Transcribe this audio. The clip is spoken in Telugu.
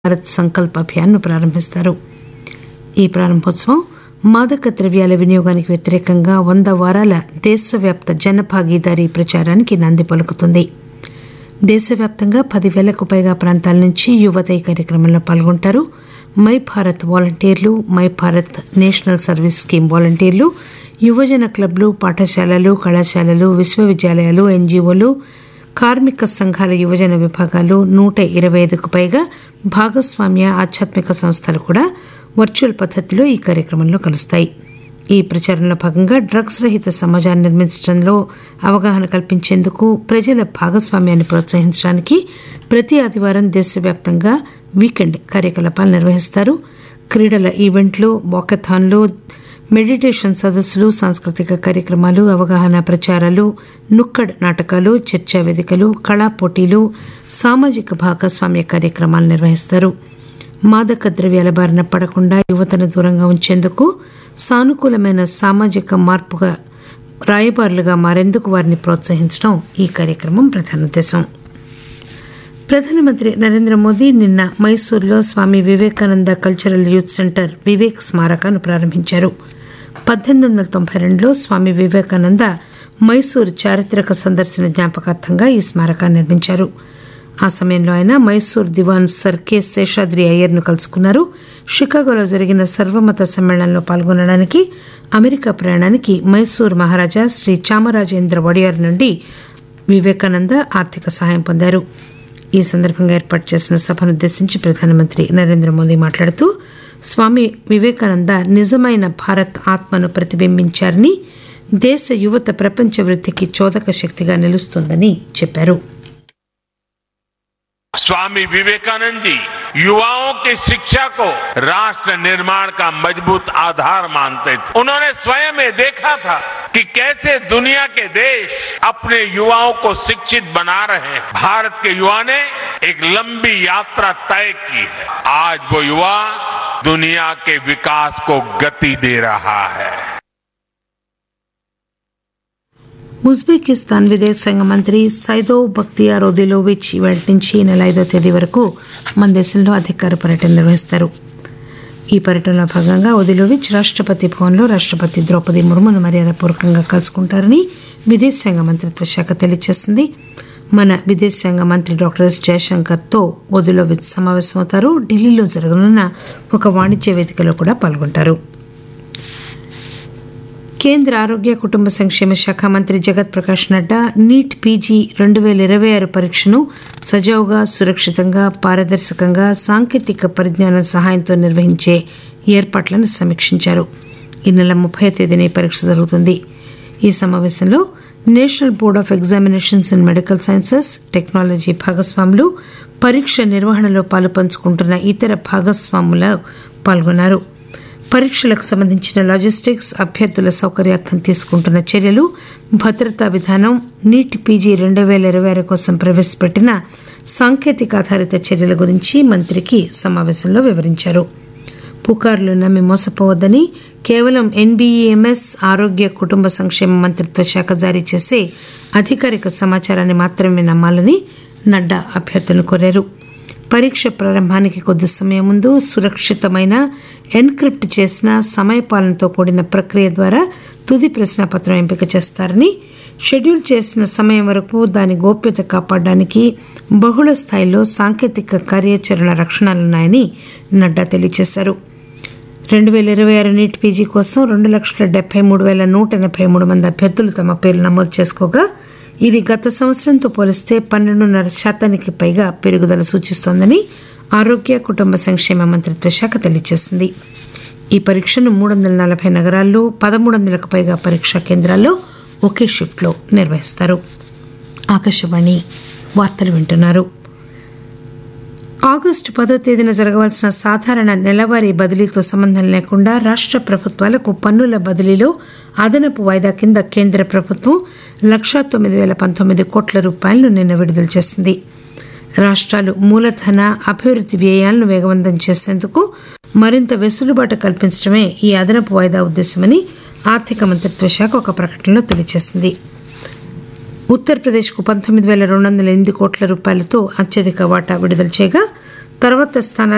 భారత్ సంకల్ప్ అభియాన్ను ప్రారంభిస్తారు ఈ ప్రారంభోత్సవం మాదక ద్రవ్యాల వినియోగానికి వ్యతిరేకంగా వంద వారాల దేశవ్యాప్త జనభాగీదారీ ప్రచారానికి నాంది పలుకుతుంది దేశవ్యాప్తంగా పదివేలకు పైగా ప్రాంతాల నుంచి యువత ఈ కార్యక్రమంలో పాల్గొంటారు మై భారత్ వాలంటీర్లు my Bharat national service scheme వాలంటీర్లు యువజన క్లబ్లు పాఠశాలలు కళాశాలలు విశ్వవిద్యాలయాలు ఎన్జీఓలు కార్మిక సంఘాల యువజన విభాగాలు నూట ఇరవై ఐదుకు పైగా భాగస్వామ్య ఆధ్యాత్మిక సంస్థలు కూడా వర్చువల్ పద్దతిలో ఈ కార్యక్రమంలో కలుస్తాయి ఈ ప్రచారంలో భాగంగా డ్రగ్స్ రహిత సమాజాన్ని నిర్మించడంలో అవగాహన కల్పించేందుకు ప్రజల భాగస్వామ్యాన్ని ప్రోత్సహించడానికి ప్రతి ఆదివారం దేశవ్యాప్తంగా వీకెండ్ కార్యకలాపాలు నిర్వహిస్తారు క్రీడల ఈవెంట్లు వాకథాన్లు మెడిటేషన్ సదస్సులు సాంస్కృతిక కార్యక్రమాలు అవగాహన ప్రచారాలు నుక్కడ్ నాటకాలు చర్చా వేదికలు కళా పోటీలు సామాజిక భాగస్వామ్య కార్యక్రమాలు నిర్వహిస్తారు మాదక ద్రవ్యాల బారిన పడకుండా యువతను దూరంగా ఉంచేందుకు సానుకూలమైన సామాజిక మార్పుగా రాయబారులుగా మారేందుకు వారిని ప్రోత్సహించడం ఈ కార్యక్రమం ప్రధాన ఉద్దేశం ప్రధానమంత్రి నరేంద్ర మోదీ నిన్న మైసూర్లో Swami Vivekananda cultural youth centre Vivek స్మారకాన్ని ప్రారంభించారు పద్దెనిమిది వందల తొంభై రెండులో స్వామి వివేకానంద మైసూర్ చారిత్రక సందర్శన జ్ఞాపకార్థంగా ఈ స్మారకాన్ని నిర్మించారు ఆ సమయంలో ఆయన మైసూర్ దివాన్ సర్ కె శేషాద్రి అయ్యర్ను కలుసుకున్నారు షికాగోలో జరిగిన సర్వమత సమ్మేళనంలో పాల్గొనడానికి అమెరికా ప్రయాణానికి మైసూర్ మహారాజా శ్రీ చామరాజేంద్ర వడియార్ నుండి వివేకానంద ఆర్థిక సహాయం పొందారు ఈ సందర్భంగా ఏర్పాటు చేసిన సభను ఉద్దేశించి ప్రధానమంత్రి నరేంద్ర మోదీ మాట్లాడుతూ స్వామి వివేకానంద నిజమైన భారత్ ఆత్మను ప్రతిబింబించారని దేశ యువత ప్రపంచ వృద్ధికి చోదక శక్తిగా నిలుస్తోందని చెప్పారు स्वामी विवेकानंद जी युवाओं की शिक्षा को राष्ट्र निर्माण का मजबूत आधार मानते थे उन्होंने स्वयं ये देखा था कि कैसे दुनिया के देश अपने युवाओं को शिक्षित बना रहे हैं भारत के युवा ने एक लंबी यात्रा तय की है आज वो युवा दुनिया के विकास को गति दे रहा है ఉజ్బెకిస్తాన్ విదేశాంగ మంత్రి సైదో బక్తియార్ ఒదిలోవిచ్ ఇవాళ నుంచి ఈ నెల ఐదో తేదీ వరకు మన దేశంలో అధికార పర్యటన నిర్వహిస్తారు ఈ పర్యటనలో భాగంగా ఒదిలోవిచ్ రాష్టపతి భవన్లో రాష్టపతి ద్రౌపది ముర్మును మర్యాదపూర్వకంగా కలుసుకుంటారని విదేశాంగ మంత్రిత్వ శాఖ తెలియజేసింది మన విదేశాంగ మంత్రి డాక్టర్ ఎస్ జయశంకర్తో ఒదిలోవిచ్ సమావేశమవుతారు ఢిల్లీలో జరగనున్న ఒక వాణిజ్య వేదికలో కూడా పాల్గొంటారు కేంద్ర ఆరోగ్య కుటుంబ సంక్షేమ శాఖ మంత్రి జగత్ ప్రకాష్ నడ్డా నీట్ పీజీ రెండు వేల ఇరవై ఆరు పరీక్షను సజావుగా సురక్షితంగా పారదర్శకంగా సాంకేతిక పరిజ్ఞానం సహాయంతో నిర్వహించే ఏర్పాట్లను సమీక్షించారు ఈ నెల ముప్పై తేదీన ఈ పరీక్ష జరుగుతుంది ఈ సమావేశంలో national board of examinations in medical sciences technology భాగస్వాములు పరీక్ష నిర్వహణలో పాలు పంచుకుంటున్న ఇతర భాగస్వాముల పాల్గొన్నారు పరీక్షలకు సంబంధించిన లాజిస్టిక్స్ అభ్యర్థుల సౌకర్యార్థం తీసుకుంటున్న చర్యలు భద్రతా విధానం నీట్ పీజీ రెండు వేల ఇరవై ఆరు కోసం ప్రవేశపెట్టిన సాంకేతిక ఆధారిత చర్యల గురించి మంత్రికి సమావేశంలో వివరించారు పుకార్లు నమ్మి మోసపోవద్దని కేవలం ఎన్బీఈఎంఎస్ ఆరోగ్య కుటుంబ సంక్షేమ మంత్రిత్వ శాఖ జారీ చేసే అధికారిక సమాచారాన్ని మాత్రమే నమ్మాలని నడ్డా అభ్యర్థులను కోరారు పరీక్ష ప్రారంభానికి కొద్ది సమయం ముందు సురక్షితమైన ఎన్క్రిప్ట్ చేసిన సమయపాలనతో కూడిన ప్రక్రియ ద్వారా తుది ప్రశ్నపత్రం ఎంపిక చేస్తారని షెడ్యూల్ చేసిన సమయం వరకు దాని గోప్యత కాపాడడానికి బహుళ స్థాయిలో సాంకేతిక కార్యాచరణ రక్షణలున్నాయని నడ్డా తెలియజేశారు రెండు వేల ఇరవై ఆరు నీట్ పీజీ కోసం రెండు లక్షల డెబ్బై మూడు వేల నూట ఎనభై మూడు మంది అభ్యర్థులు తమ పేర్లు నమోదు చేసుకోగా ఇది గత సంవత్సరంతో పోలిస్తే పన్నెండున్నర శాతానికి పైగా పెరుగుదల సూచిస్తోందని ఆరోగ్య కుటుంబ సంక్షేమ మంత్రిత్వ శాఖ తెలియజేసింది ఈ పరీక్షను మూడు వందల నలభై నగరాల్లో పదమూడు వందలకు పైగా పరీక్షా కేంద్రాల్లో ఒకే షిఫ్ట్లో నిర్వహిస్తారు ఆకాశవాణి వార్తలు వింటున్నారు ఆగస్టు పదో తేదీన జరగవలసిన సాధారణ నెలవారీ బదిలీతో సంబంధం లేకుండా రాష్ట్ర ప్రభుత్వాలకు పన్నుల బదిలీలో అదనపు వాయిదా కింద కేంద్ర ప్రభుత్వం లక్షా తొమ్మిది వేల పంతొమ్మిది కోట్ల రూపాయలను నిన్న విడుదల చేసింది రాష్ట్రాలు మూలధన అభివృద్ధి వ్యయాలను వేగవంతం చేసేందుకు మరింత వెసులుబాటు కల్పించడమే ఈ అదనపు వాయిదా ఉద్దేశమని ఆర్థిక మంత్రిత్వ శాఖ ఒక ప్రకటనలో తెలియజేసింది ఉత్తరప్రదేశ్కు పంతొమ్మిది వేల రెండు వందల ఎనిమిది కోట్ల రూపాయలతో అత్యధిక వాటా విడుదల చేయగా తర్వాత స్థానాలు